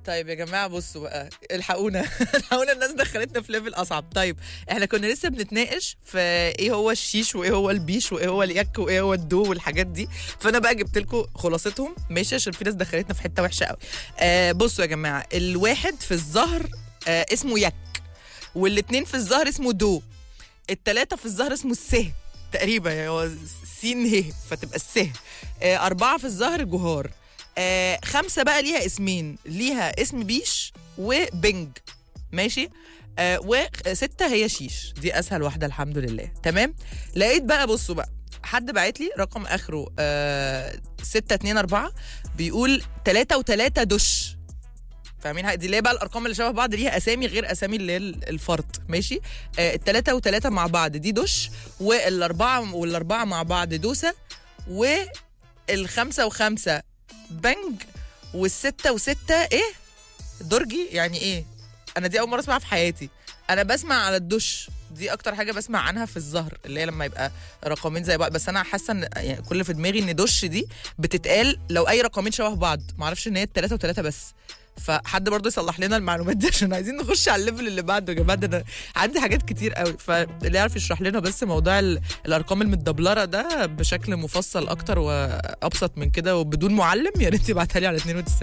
طيب يا جماعه بصوا بقى الحقونا الحقونا الناس دخلتنا في ليفل اصعب طيب احنا كنا لسه بنتناقش في ايه هو الشيش وايه هو البيش وايه هو اليك وايه هو الدو والحاجات دي فانا بقى جبت لكم خلاصتهم ماشي عشان في ناس دخلتنا في حته وحشه قوي آه بصوا يا جماعه الواحد في الظهر آه اسمه يك والاثنين في الظهر اسمه دو التلاتة في الظهر اسمه السه تقريبا يعني هو سين هه فتبقى السه آه أربعة في الظهر جهار آه خمسة بقى ليها اسمين ليها اسم بيش وبنج ماشي آه وستة هي شيش دي أسهل واحدة الحمد لله تمام لقيت بقى بصوا بقى حد بعت لي رقم آخره آه ستة اتنين أربعة بيقول تلاتة وتلاتة دش فاهمين حاجة؟ دي اللي هي بقى الارقام اللي شبه بعض ليها اسامي غير اسامي اللي هي الفرد ماشي آه التلاتة وتلاتة مع بعض دي دش والاربعه والاربعه مع بعض دوسه والخمسه وخمسه بنج والستة وستة ايه درجي يعني ايه انا دي اول مرة اسمعها في حياتي انا بسمع على الدش دي اكتر حاجة بسمع عنها في الظهر اللي هي لما يبقى رقمين زي بعض بس انا حاسة ان يعني كل اللي في دماغي ان دش دي بتتقال لو اي رقمين شبه بعض معرفش ان هي التلاتة وتلاتة بس فحد برضه يصلح لنا المعلومات دي عشان عايزين نخش على الليفل اللي بعده يا جماعه ده انا عندي حاجات كتير قوي فاللي يعرف يشرح لنا بس موضوع ال- الارقام المتدبلره ده بشكل مفصل اكتر وابسط من كده وبدون معلم يا ريت يبعتها لي على 92